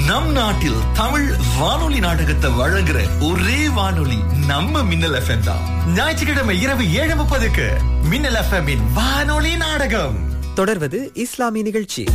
நம் நாட்டில் தமிழ் வானொலி நாடகத்தை வழங்குற ஒரே வானொலி நம்ம மின்னல் எஃப்எம் தான் ஞாயிற்றுக்கிழமை இரவு ஏழு முப்பதுக்கு மின்னல் எஃப்எம் வானொலி நாடகம் தொடர்வது இஸ்லாமிய நிகழ்ச்சி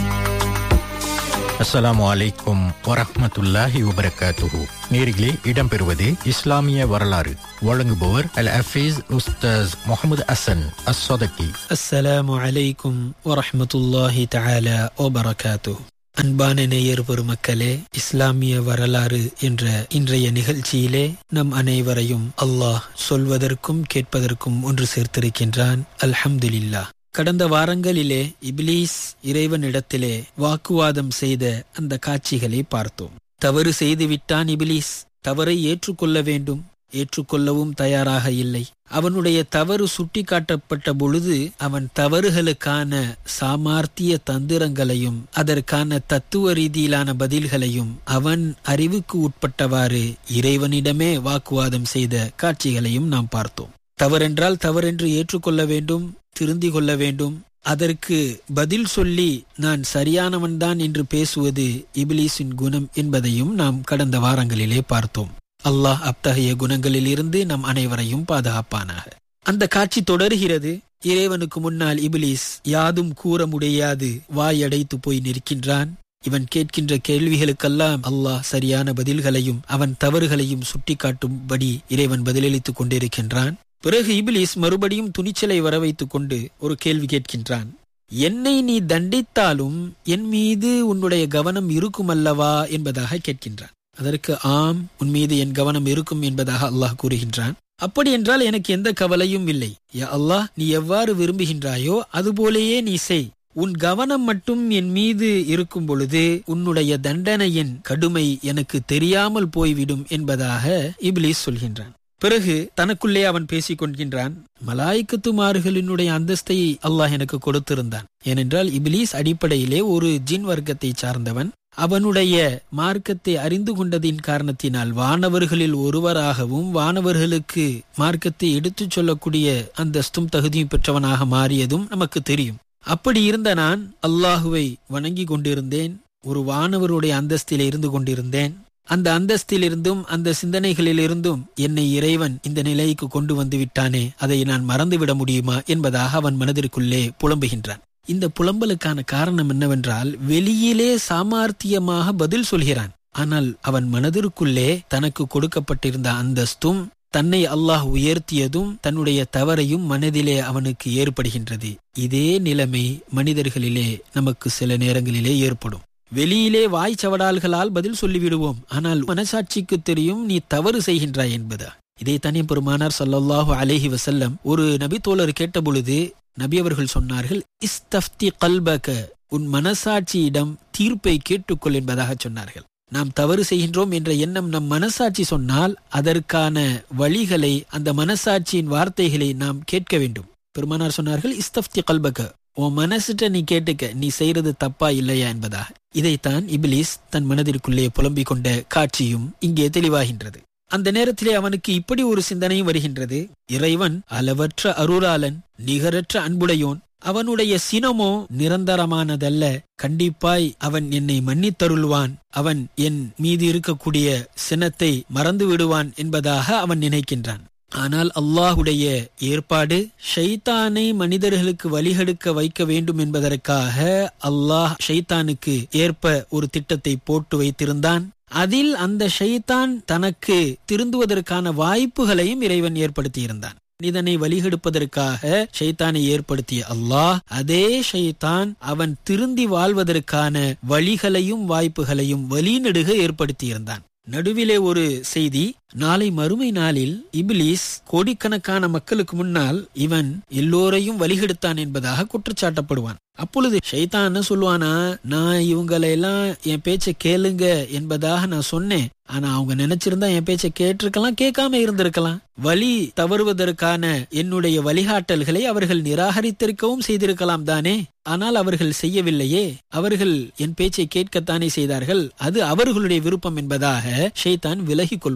அஸ்ஸலாமு அலைக்கும் வரஹ்மத்துல்லாஹி வபரகாத்துஹு நேர்களே இடம்பெறுவது இஸ்லாமிய வரலாறு வழங்குபவர் அல் ஹஃபீஸ் உஸ்தாஸ் முகமது அசன் அஸ்ஸதகி அஸ்ஸலாமு அலைக்கும் வரஹ்மத்துல்லாஹி தஆலா வபரகாத்து அன்பான நேயர் பெருமக்களே இஸ்லாமிய வரலாறு என்ற இன்றைய நிகழ்ச்சியிலே நம் அனைவரையும் அல்லாஹ் சொல்வதற்கும் கேட்பதற்கும் ஒன்று சேர்த்திருக்கின்றான் அல்ஹம்துலில்லாஹ் கடந்த வாரங்களிலே இப்லீஸ் இறைவனிடத்திலே வாக்குவாதம் செய்த அந்த காட்சிகளை பார்த்தோம் தவறு செய்துவிட்டான் இபிலீஸ் தவறை ஏற்றுக்கொள்ள வேண்டும் ஏற்றுக்கொள்ளவும் தயாராக இல்லை அவனுடைய தவறு சுட்டிக்காட்டப்பட்ட பொழுது அவன் தவறுகளுக்கான சாமார்த்திய தந்திரங்களையும் அதற்கான தத்துவ ரீதியிலான பதில்களையும் அவன் அறிவுக்கு உட்பட்டவாறு இறைவனிடமே வாக்குவாதம் செய்த காட்சிகளையும் நாம் பார்த்தோம் தவறென்றால் தவறென்று ஏற்றுக்கொள்ள வேண்டும் திருந்திக் கொள்ள வேண்டும் அதற்கு பதில் சொல்லி நான் சரியானவன்தான் என்று பேசுவது இபிலிஸின் குணம் என்பதையும் நாம் கடந்த வாரங்களிலே பார்த்தோம் அல்லாஹ் அத்தகைய குணங்களில் இருந்து நம் அனைவரையும் பாதுகாப்பானாக அந்த காட்சி தொடர்கிறது இறைவனுக்கு முன்னால் இபிலிஸ் யாதும் கூற முடியாது வாயடைத்து போய் நிற்கின்றான் இவன் கேட்கின்ற கேள்விகளுக்கெல்லாம் அல்லாஹ் சரியான பதில்களையும் அவன் தவறுகளையும் சுட்டிக்காட்டும்படி இறைவன் பதிலளித்துக் கொண்டிருக்கின்றான் பிறகு இபிலிஸ் மறுபடியும் துணிச்சலை வர வைத்துக் கொண்டு ஒரு கேள்வி கேட்கின்றான் என்னை நீ தண்டித்தாலும் என் மீது உன்னுடைய கவனம் இருக்கும் அல்லவா என்பதாக கேட்கின்றான் அதற்கு ஆம் உன் மீது என் கவனம் இருக்கும் என்பதாக அல்லாஹ் கூறுகின்றான் அப்படி என்றால் எனக்கு எந்த கவலையும் இல்லை யா அல்லாஹ் நீ எவ்வாறு விரும்புகின்றாயோ அதுபோலேயே நீ செய் உன் கவனம் மட்டும் என் மீது இருக்கும் பொழுது உன்னுடைய தண்டனையின் கடுமை எனக்கு தெரியாமல் போய்விடும் என்பதாக இபிலிஸ் சொல்கின்றான் பிறகு தனக்குள்ளே அவன் பேசிக் கொள்கின்றான் மலாய்க்கத்துமாறுகளினுடைய அந்தஸ்தை அல்லாஹ் எனக்கு கொடுத்திருந்தான் ஏனென்றால் இபிலிஸ் அடிப்படையிலே ஒரு ஜின் வர்க்கத்தை சார்ந்தவன் அவனுடைய மார்க்கத்தை அறிந்து கொண்டதின் காரணத்தினால் வானவர்களில் ஒருவராகவும் வானவர்களுக்கு மார்க்கத்தை எடுத்துச் சொல்லக்கூடிய அந்தஸ்தும் தகுதியும் பெற்றவனாக மாறியதும் நமக்கு தெரியும் அப்படி இருந்த நான் அல்லாஹுவை வணங்கி கொண்டிருந்தேன் ஒரு வானவருடைய அந்தஸ்தில் இருந்து கொண்டிருந்தேன் அந்த அந்தஸ்திலிருந்தும் அந்த சிந்தனைகளிலிருந்தும் என்னை இறைவன் இந்த நிலைக்கு கொண்டு வந்து விட்டானே அதை நான் மறந்துவிட முடியுமா என்பதாக அவன் மனதிற்குள்ளே புலம்புகின்றான் இந்த புலம்பலுக்கான காரணம் என்னவென்றால் வெளியிலே சாமார்த்தியமாக பதில் சொல்கிறான் ஆனால் அவன் மனதிற்குள்ளே தனக்கு கொடுக்கப்பட்டிருந்த அந்தஸ்தும் தன்னை அல்லாஹ் உயர்த்தியதும் தன்னுடைய தவறையும் மனதிலே அவனுக்கு ஏற்படுகின்றது இதே நிலைமை மனிதர்களிலே நமக்கு சில நேரங்களிலே ஏற்படும் வெளியிலே வாய் சவடால்களால் பதில் சொல்லிவிடுவோம் ஆனால் மனசாட்சிக்கு தெரியும் நீ தவறு செய்கின்றாய் என்பதா இதை தனி பெருமானார் சல்லல்லாஹு அலேஹி வசல்லம் ஒரு நபி தோழர் கேட்டபொழுது நபி அவர்கள் சொன்னார்கள் இஸ்தப்தி கல்பக உன் மனசாட்சியிடம் தீர்ப்பை கேட்டுக்கொள் என்பதாக சொன்னார்கள் நாம் தவறு செய்கின்றோம் என்ற எண்ணம் நம் மனசாட்சி சொன்னால் அதற்கான வழிகளை அந்த மனசாட்சியின் வார்த்தைகளை நாம் கேட்க வேண்டும் பெருமானார் சொன்னார்கள் இஸ்தப்தி கல்பக உன் மனசுட்ட நீ கேட்டுக்க நீ செய்யறது தப்பா இல்லையா என்பதாக இதைத்தான் இபிலிஸ் தன் மனதிற்குள்ளே புலம்பிக் கொண்ட காட்சியும் இங்கே தெளிவாகின்றது அந்த நேரத்திலே அவனுக்கு இப்படி ஒரு சிந்தனையும் வருகின்றது இறைவன் அளவற்ற அருளாளன் நிகரற்ற அன்புடையோன் அவனுடைய சினமோ நிரந்தரமானதல்ல கண்டிப்பாய் அவன் என்னை மன்னித்தருள்வான் அவன் என் மீது இருக்கக்கூடிய சினத்தை மறந்து விடுவான் என்பதாக அவன் நினைக்கின்றான் ஆனால் அல்லாஹுடைய ஏற்பாடு ஷைத்தானை மனிதர்களுக்கு வழிகெடுக்க வைக்க வேண்டும் என்பதற்காக அல்லாஹ் ஷைத்தானுக்கு ஏற்ப ஒரு திட்டத்தை போட்டு வைத்திருந்தான் அதில் அந்த ஷைத்தான் தனக்கு திருந்துவதற்கான வாய்ப்புகளையும் இறைவன் ஏற்படுத்தியிருந்தான் மனிதனை வழிகெடுப்பதற்காக ஷைத்தானை ஏற்படுத்திய அல்லாஹ் அதே ஷைத்தான் அவன் திருந்தி வாழ்வதற்கான வழிகளையும் வாய்ப்புகளையும் வழிநெடுக ஏற்படுத்தியிருந்தான் நடுவிலே ஒரு செய்தி நாளை மறுமை நாளில் இபிலிஸ் கோடிக்கணக்கான மக்களுக்கு முன்னால் இவன் எல்லோரையும் வழிகெடுத்தான் என்பதாக குற்றச்சாட்டப்படுவான் அப்பொழுது ஷைத்தான் என்ன சொல்லுவானா நான் இவங்களை எல்லாம் என் பேச்சை கேளுங்க என்பதாக நான் சொன்னேன் ஆனா அவங்க நினைச்சிருந்தா என் பேச்சை கேட்டிருக்கலாம் கேட்காம இருந்திருக்கலாம் வழி தவறுவதற்கான என்னுடைய வழிகாட்டல்களை அவர்கள் நிராகரித்திருக்கவும் செய்திருக்கலாம் தானே ஆனால் அவர்கள் செய்யவில்லையே அவர்கள் என் பேச்சை கேட்கத்தானே செய்தார்கள் அது அவர்களுடைய விருப்பம் என்பதாக ஷைத்தான் விலகிக் கொள்வானாம்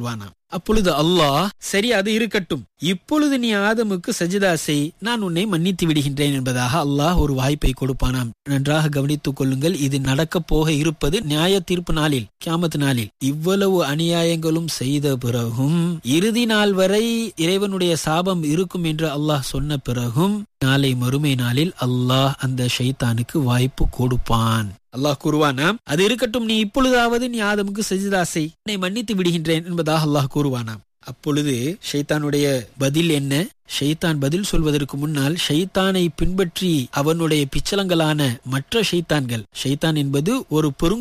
அப்பொழுது அல்லாஹ் சரி அது இருக்கட்டும் இப்பொழுது நீ ஆதமுக்கு சஜிதா செய் நான் உன்னை மன்னித்து விடுகின்றேன் என்பதாக அல்லாஹ் ஒரு வாய்ப்பை கொடுப்பானாம் நன்றாக கவனித்துக் கொள்ளுங்கள் இது நடக்கப் போக இருப்பது நியாய தீர்ப்பு நாளில் கியாமத் நாளில் இவ்வளவு அநியாயங்களும் செய்த பிறகும் இறுதி நாள் வரை இறைவனுடைய சாபம் இருக்கும் என்று அல்லாஹ் சொன்ன பிறகும் நாளை மறுமை நாளில் அல்லாஹ் அந்த ஷைத்தானுக்கு வாய்ப்பு கொடுப்பான் அல்லாஹ் கூறுவானாம் அது இருக்கட்டும் நீ இப்பொழுதாவது நீ ஆதமுக்கு சஜிதா செய் என்னை மன்னித்து விடுகின்றேன் என்பதாக அல்லாஹ் கூறுவானாம் அப்பொழுது ஷைத்தானுடைய பதில் என்ன ஷைத்தான் பதில் சொல்வதற்கு முன்னால் ஷைத்தானை பின்பற்றி அவனுடைய பிச்சலங்களான மற்ற ஷைத்தான்கள் ஷைத்தான் என்பது ஒரு பெரும்